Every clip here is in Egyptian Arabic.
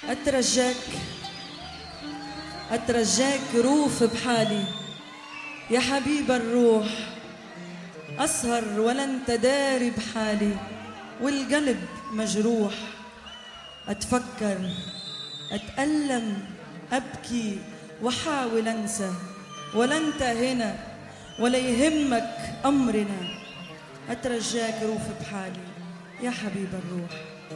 أترجاك أترجاك روف بحالي يا حبيب الروح أسهر ولا انت داري بحالي والقلب مجروح أتفكر أتألم أبكي وحاول أنسى ولا انت هنا ولا يهمك أمرنا أترجاك روف بحالي يا حبيب الروح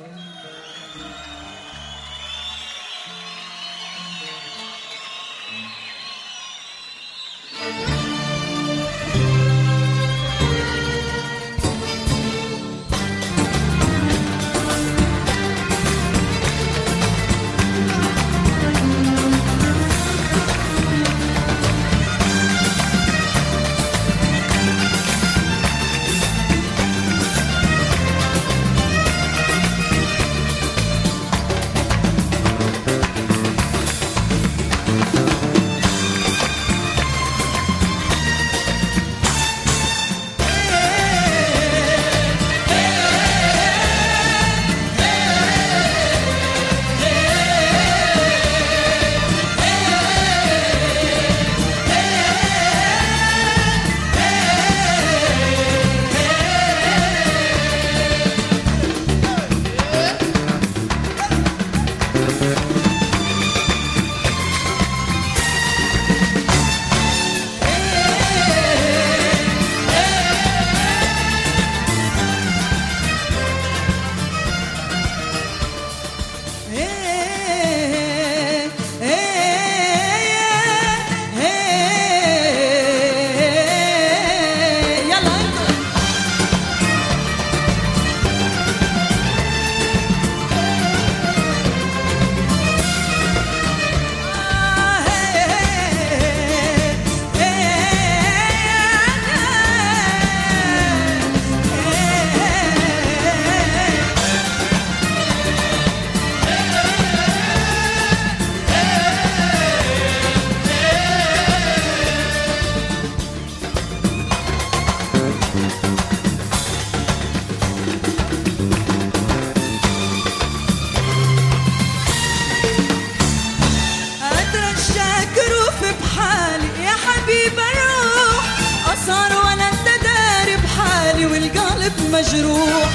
مجروح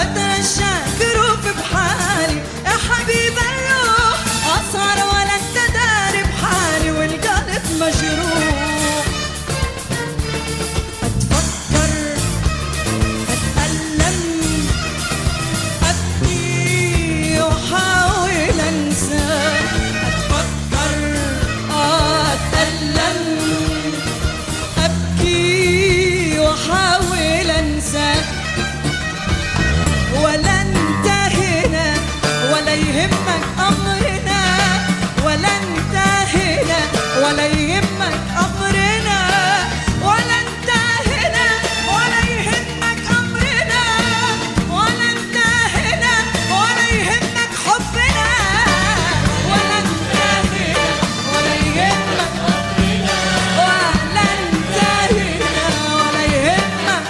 اترشاك روف بحالي يا حبيب الروح اصهر ولا انت داري بحالي والقلب مجروح اتفكر اتألم ابكي واحاول انسى اتفكر اتألم ابكي واحاول انسى ولا انت هنا ولا يهمك امرنا ولا انت هنا ولا يهمك امرنا ولا انت هنا ولا يهمك امرنا ولا انت هنا ولا يهمك حبنا ولا انت هنا ولا يهمك امرنا ولا انت هنا ولا يهمك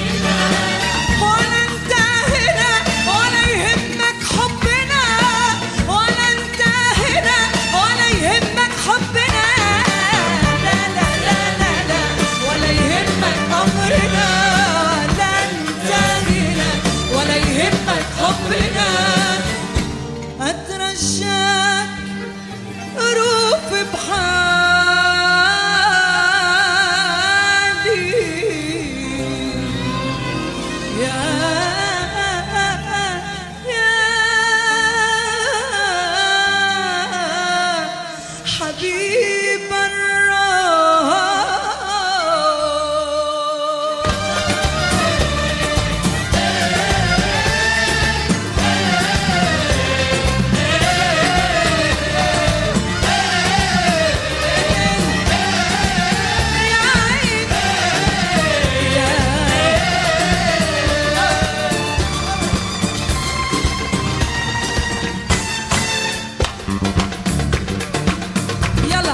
ولا انت هنا ولا يهمك حبنا ولا انت هنا ولا يهمك حبنا لا لا لا لا لا ولا يهمك امرنا لا انت هنا ولا يهمك حبنا اترشاك روف بحالي يا يا حبيب الروح يا عيني يا يلا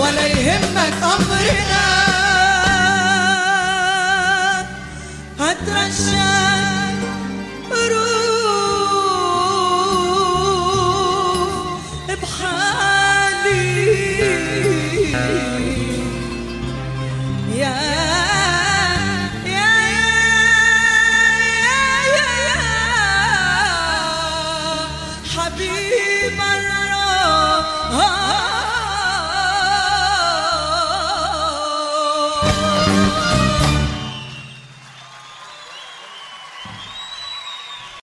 ولا يهمك أمرنا هترشاك